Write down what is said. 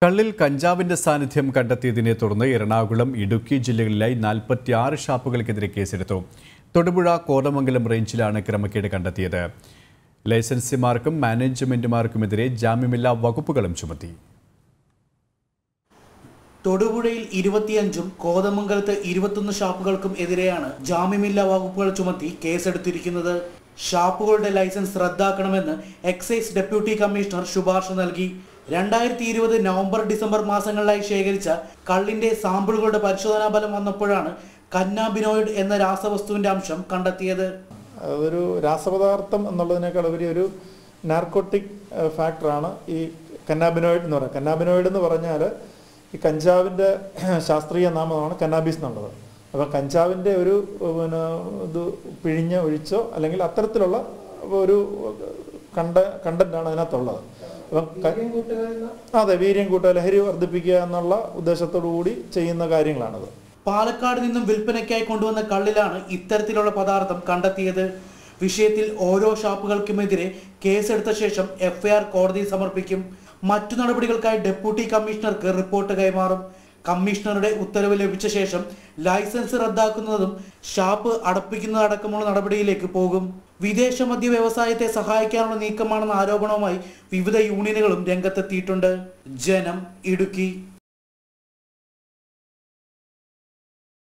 കള്ളിൽ കഞ്ചാവിന്റെ സാന്നിധ്യം കണ്ടെത്തിയതിനെ തുടർന്ന് എറണാകുളം ഇടുക്കി ജില്ലകളിലായി നാൽപ്പത്തിയാറ് ഷാപ്പുകൾക്കെതിരെ കേസെടുത്തു തൊടുപുഴ കോതമംഗലം റേഞ്ചിലാണ് ക്രമക്കേട് കണ്ടെത്തിയത് ലൈസൻസിമാർക്കും മാനേജ്മെന്റുമാർക്കുമെതിരെ ജാമ്യമില്ലാ വകുപ്പുകളും ചുമത്തി തൊടുപുഴയിൽ ഇരുപത്തിയഞ്ചും കോതമംഗലത്ത് ഇരുപത്തൊന്ന് ഷാപ്പുകൾക്കും എതിരെയാണ് ജാമ്യമില്ലാ വകുപ്പുകൾ ചുമത്തി കേസെടുത്തിരിക്കുന്നത് ഷാപ്പുകളുടെ ലൈസൻസ് റദ്ദാക്കണമെന്ന് എക്സൈസ് ഡെപ്യൂട്ടി കമ്മീഷണർ ശുപാർശ നൽകി രണ്ടായിരത്തി ഇരുപത് നവംബർ ഡിസംബർ മാസങ്ങളിലായി ശേഖരിച്ച കള്ളിന്റെ സാമ്പിളുകളുടെ പരിശോധനാ ഫലം വന്നപ്പോഴാണ് കന്നാബിനോയിഡ് എന്ന രാസവസ്തുവിന്റെ അംശം കണ്ടെത്തിയത് അതൊരു രാസപദാർത്ഥം എന്നുള്ളതിനേക്കാൾ ഉപരി ഒരു നാർക്കോട്ടിക് ഫാക്ടറാണ് ഈ കന്നാബിനോയിഡ് എന്ന് പറയുന്നത് കന്നാബിനോയിഡ് എന്ന് പറഞ്ഞാൽ ഈ കഞ്ചാവിൻ്റെ ശാസ്ത്രീയ നാമമാണ് കന്നാബീസ് എന്നുള്ളത് അപ്പം കഞ്ചാവിൻ്റെ ഒരു പിന്നെ ഇത് പിഴിഞ്ഞ് ഒഴിച്ചോ അല്ലെങ്കിൽ അത്തരത്തിലുള്ള ഒരു കണ്ട കണ്ടന്റാണ് അതിനകത്തുള്ളത് അപ്പം ക- അതെ വീര്യം കൂട്ടുക ലഹരി വർദ്ധിപ്പിക്കുക എന്നുള്ള ഉദ്ദേശത്തോടു കൂടി ചെയ്യുന്ന കാര്യങ്ങളാണത് പാലക്കാട് നിന്നും വിൽപ്പനയ്ക്കായി കൊണ്ടുവന്ന കള്ളിലാണ് ഇത്തരത്തിലുള്ള പദാർത്ഥം കണ്ടെത്തിയത് വിഷയത്തിൽ ഓരോ ഷാപ്പുകൾക്കുമെതിരെ കേസെടുത്ത ശേഷം എഫ്ഐആർ കോടതിയിൽ സമർപ്പിക്കും മറ്റു നടപടികൾക്കായി ഡെപ്യൂട്ടി കമ്മീഷണർക്ക് റിപ്പോർട്ട് കൈമാറും കമ്മീഷണറുടെ ഉത്തരവ് ലഭിച്ച ശേഷം ലൈസൻസ് റദ്ദാക്കുന്നതും ഷാപ്പ് അടപ്പിക്കുന്നതടക്കമുള്ള നടപടിയിലേക്ക് പോകും വിദേശ മദ്യ വ്യവസായത്തെ സഹായിക്കാനുള്ള നീക്കമാണെന്ന ആരോപണവുമായി വിവിധ യൂണിയനുകളും രംഗത്തെത്തിയിട്ടുണ്ട് ജനം ഇടുക്കി